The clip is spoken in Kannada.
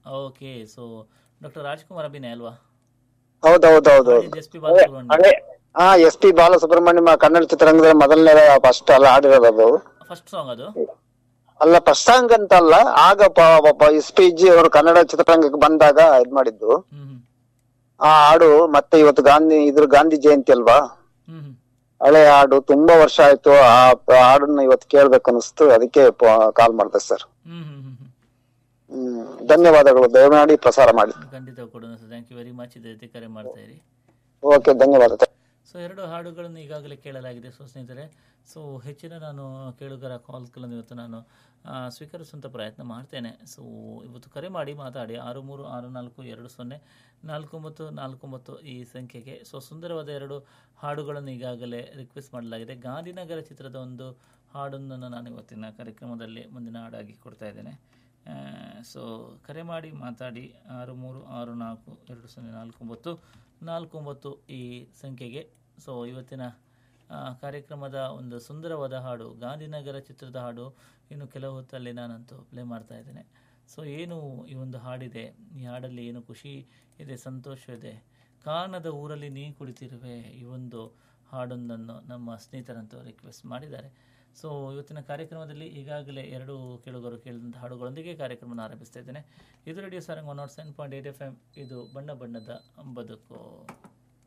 ಓಕೆ ಸೊ ಡಾಕ್ಟರ್ ರಾಜ್ಕುಮಾರ್ ಅಭಿನಯ ಅಲ್ವಾ ಹೌದೌದೌದು ಎಸ್ ಪಿ ಬಾಲಸುಬ್ರಹ್ಮಣ್ಯ ಹಳೆ ಹಾ ಎಸ್ ಪಿ ಬಾಲಸುಬ್ರಹ್ಮಣ್ಯಂ ಕನ್ನಡ ಚಿತ್ರರಂಗದಲ್ಲಿ ಮೊದಲನೇ ಫಸ್ಟ್ ಅಲ್ಲ ಹಾಡಿರೋದು ಅದು ಫಸ್ಟ್ ಸಾಂಗ್ ಅದು ಅಲ್ಲ ಫಸ್ಟ್ ಸಾಂಗ್ ಅಂತ ಅಲ್ಲ ಆಗ ಎಸ್ ಪಿ ಜಿ ಅವರು ಕನ್ನಡ ಚಿತ್ರರಂಗಕ್ಕೆ ಬಂದಾಗ ಇದ್ ಮಾಡಿದ್ದು ಹ್ಮ್ ಹ್ಮ್ ಆ ಹಾಡು ಮತ್ತೆ ಇವತ್ತು ಗಾಂಧಿ ಇದ್ರ ಗಾಂಧಿ ಜಯಂತಿ ಅಲ್ವಾ ಹ್ಮ್ ಹ್ಮ್ ಹಳೆ ಹಾಡು ತುಂಬಾ ವರ್ಷ ಆಯ್ತು ಆ ಹಾಡನ್ನ ಇವತ್ತು ಕೇಳ್ಬೇಕು ಅನಿಸ್ತು ಅದಕ್ಕೆ ಕಾಲ್ ಮಾಡ್ದೆ ಸರ್ ಹ್ಮ್ ಹ್ಮ್ ಹ್ಮ್ ಹ್ಮ್ ಹ್ಮ್ ಧನ್ಯವಾದಗಳು ದಯಮಾಡಿ ಪ್ರಸಾರ ಮಾಡಿ ಖಂಡಿತ ಕೊಡೋಣ sir thank you very much ಇದೇ ರೀತಿ ಕರೆ ಮಾಡ್ತಾ ಇರಿ ಓಕೆ ಧನ್ಯವಾದ ಸೊ ಎರಡು ಹಾಡುಗಳನ್ನು ಈಗಾಗಲೇ ಕೇಳಲಾಗಿದೆ ಸೊ ಸ್ನೇಹಿತರೆ ಸೊ ಹೆಚ್ಚಿನ ನಾನು ಕೇಳುಗರ ಕಾಲ್ಸ್ಗಳನ್ನು ಇವತ್ತು ನಾನು ಆ, ಸ್ವೀಕರಿಸುವಂಥ ಪ್ರಯತ್ನ ಮಾಡ್ತೇನೆ ಸೊ ಇವತ್ತು ಕರೆ ಮಾಡಿ ಮಾತಾಡಿ ಆರು ಮೂರು ಆರು ನಾಲ್ಕು ಎರಡು ಸೊನ್ನೆ ನಾಲ್ಕು ಒಂಬತ್ತು ನಾಲ್ಕು ಒಂಬತ್ತು ಈ ಸಂಖ್ಯೆಗೆ ಸೊ ಸುಂದರವಾದ ಎರಡು ಹಾಡುಗಳನ್ನು ಈಗಾಗಲೇ ರಿಕ್ವೆಸ್ಟ್ ಮಾಡಲಾಗಿದೆ ಗಾಂಧಿನಗರ ಚಿತ್ರದ ಒಂದು ಹಾಡನ್ನು ನಾನು ಇವತ್ತಿನ ಕಾರ್ಯಕ್ರಮದಲ್ಲಿ ಮುಂದಿನ ಹಾಡಾಗಿ ಕೊಡ್ತಾ ಇದ್ದೇನೆ ಸೊ ಕರೆ ಮಾಡಿ ಮಾತಾಡಿ ಆರು ಮೂರು ಆರು ನಾಲ್ಕು ಎರಡು ಸೊನ್ನೆ ನಾಲ್ಕು ಒಂಬತ್ತು ನಾಲ್ಕು ಒಂಬತ್ತು ಈ ಸಂಖ್ಯೆಗೆ ಸೊ ಇವತ್ತಿನ ಆ, ಕಾರ್ಯಕ್ರಮದ ಒಂದು ಸುಂದರವಾದ ಹಾಡು ಗಾಂಧಿನಗರ ಚಿತ್ರದ ಹಾಡು ಇನ್ನು ಕೆಲವು ಹೊತ್ತಲ್ಲಿ ನಾನಂತೂ ಪ್ಲೇ ಮಾಡ್ತಾ ಇದ್ದೇನೆ ಸೊ ಏನು ಈ ಒಂದು ಹಾಡಿದೆ ಈ ಹಾಡಲ್ಲಿ ಏನು ಖುಷಿ ಇದೆ ಸಂತೋಷ ಇದೆ ಕಾರಣದ ಊರಲ್ಲಿ ನೀ ಕುಳಿತಿರುವೆ ಈ ಒಂದು ಹಾಡೊಂದನ್ನು ನಮ್ಮ ಸ್ನೇಹಿತರಂತೂ ರಿಕ್ವೆಸ್ಟ್ ಮಾಡಿದ್ದಾರೆ ಸೊ ಇವತ್ತಿನ ಕಾರ್ಯಕ್ರಮದಲ್ಲಿ ಈಗಾಗಲೇ ಎರಡು ಕೇಳುಗರು ಕೇಳಿದಂಥ ಹಾಡುಗಳೊಂದಿಗೆ ಕಾರ್ಯಕ್ರಮವನ್ನು ಆರಂಭಿಸ್ತಾ ಇದ್ದೇನೆ ಇದು radio Sarang one not seven point eight F M ಇದು ಬಣ್ಣ ಬಣ್ಣದ ಬದುಕು